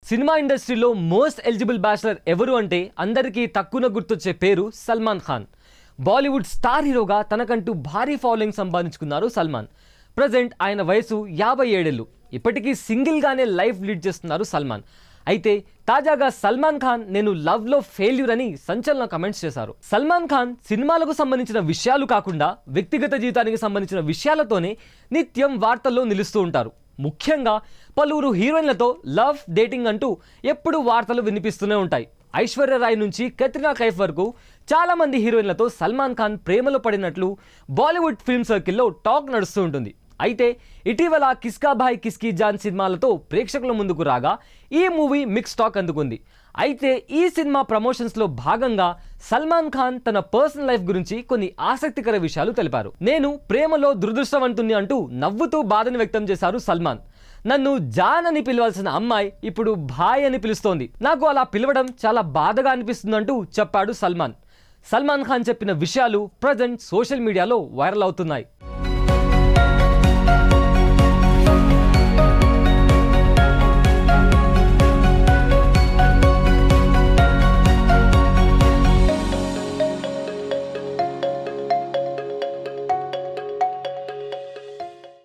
cinema ఇండస్ట్రీలో most eligible bachelor ఎవరు అంటే అందరికీ తక్కువ గుర్తొచ్చే పేరు సల్మాన్ ఖాన్ బాలీవుడ్ స్టార్ హీరోగా తనకంటూ భారీ ఫాలోయింగ్ సంపాదించుకున్నారు సల్మాన్ ప్రజెంట్ ఆయన వయసు యాభై ఏడేళ్ళు ఇప్పటికీ సింగిల్గానే లైఫ్ లీడ్ చేస్తున్నారు సల్మాన్ అయితే తాజాగా సల్మాన్ ఖాన్ నేను లవ్లో ఫెయిల్యూర్ అని సంచలన కమెంట్స్ చేశారు సల్మాన్ ఖాన్ సినిమాలకు సంబంధించిన విషయాలు కాకుండా వ్యక్తిగత జీవితానికి సంబంధించిన విషయాలతోనే నిత్యం వార్తల్లో నిలుస్తూ ఉంటారు ముఖ్యంగా పలువురు హీరోయిన్లతో లవ్ డేటింగ్ అంటూ ఎప్పుడు వార్తలు వినిపిస్తూనే ఉంటాయి ఐశ్వర్య రాయ్ నుంచి కత్రినా కైఫ్ వరకు చాలా మంది హీరోయిన్లతో సల్మాన్ ఖాన్ ప్రేమలో పడినట్లు బాలీవుడ్ ఫిల్మ్ సర్కిల్లో టాక్ నడుస్తూ ఉంటుంది అయితే ఇటీవల కిస్కా భాయ్ కిస్కీ జాన్ సినిమాలతో ప్రేక్షకుల ముందుకు రాగా ఈ మూవీ మిక్స్ టాక్ అందుకుంది అయితే ఈ సినిమా ప్రమోషన్స్లో భాగంగా సల్మాన్ ఖాన్ తన పర్సనల్ లైఫ్ గురించి కొన్ని ఆసక్తికర విషయాలు తెలిపారు నేను ప్రేమలో దురదృష్టవంతుని అంటూ నవ్వుతూ బాధను వ్యక్తం చేశారు సల్మాన్ నన్ను జాన్ అని పిలవాల్సిన అమ్మాయి ఇప్పుడు భాయ్ అని పిలుస్తోంది నాకు అలా పిలవడం చాలా బాధగా అనిపిస్తుందంటూ చెప్పాడు సల్మాన్ సల్మాన్ ఖాన్ చెప్పిన విషయాలు ప్రజెంట్ సోషల్ మీడియాలో వైరల్ అవుతున్నాయి